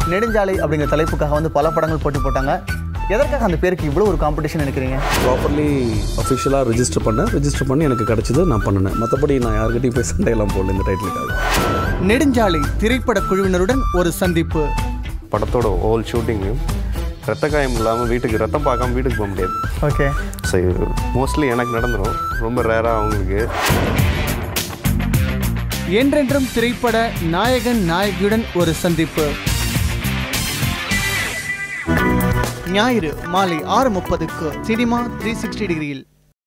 நெடுஞ்சாலை அப்படிங்கிற தலைப்புக்காக வந்து பல படங்கள் போட்டி போட்டாங்க எதற்காக அந்த பேருக்கு இவ்வளோ ஒரு காம்படிஷன் நினைக்கிறீங்க ப்ராப்பர்லி அஃபிஷியலாக ரெஜிஸ்டர் பண்ணேன் ரெஜிஸ்டர் பண்ணி எனக்கு கிடச்சிது நான் பண்ணினேன் மற்றபடி நான் யார்கிட்டயும் போய் சண்டையெல்லாம் போடல இந்த டைட்டிலுக்காக நெடுஞ்சாலை திரைப்பட குழுவினருடன் ஒரு சந்திப்பு படத்தோட ஹோல் ஷூட்டிங்கு ரத்த காயம் இல்லாமல் வீட்டுக்கு ரத்தம் பார்க்காம வீட்டுக்கு போக முடியாது ஓகே ஸோ மோஸ்ட்லி எனக்கு நடந்துடும் ரொம்ப ரேராக அவங்களுக்கு என்றென்றும் திரைப்பட நாயகன் நாயகியுடன் ஒரு சந்திப்பு ஞாயிறு மாலை ஆறு முப்பதுக்கு சினிமா த்ரீ சிக்ஸ்டி டிகிரியில்